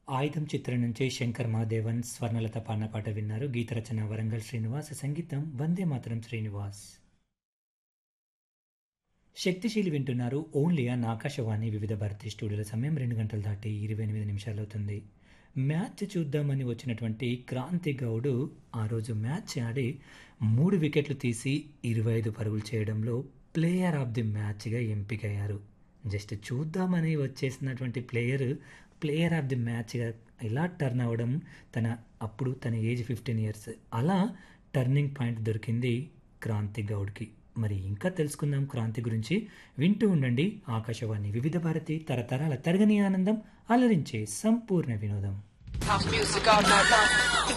ఆయుధం చిత్రం నుంచి శంకర్ మహాదేవన్ స్వర్ణలత పాడిన పాట విన్నారు గీత రచన వరంగల్ శ్రీనివాస్ సంగీతం వందే మాతరం శ్రీనివాస్ శక్తిశీలి వింటున్నారు ఓన్లీ అన్ ఆకాశవాణి వివిధ భారతి స్టూడియోల సమయం రెండు గంటలు దాటి ఇరవై ఎనిమిది నిమిషాలు అవుతుంది మ్యాచ్ చూద్దామని వచ్చినటువంటి క్రాంతి గౌడ్ ఆ రోజు మ్యాచ్ ఆడి మూడు వికెట్లు తీసి ఇరవై ఐదు పరుగులు చేయడంలో ప్లేయర్ ఆఫ్ ది మ్యాచ్గా ఎంపికయ్యారు జస్ట్ చూద్దామని వచ్చేసినటువంటి ప్లేయర్ ప్లేయర్ ఆఫ్ ది మ్యాచ్గా ఇలా టర్న్ అవ్వడం తన అప్పుడు తన ఏజ్ ఫిఫ్టీన్ ఇయర్స్ అలా టర్నింగ్ పాయింట్ దొరికింది క్రాంతి గౌడ్కి మరి ఇంకా తెలుసుకుందాం క్రాంతి గురించి వింటూ ఉండండి ఆకాశవాణి వివిధ భారతి తరతరాల తరగని ఆనందం అలరించే సంపూర్ణ వినోదం House music all night long.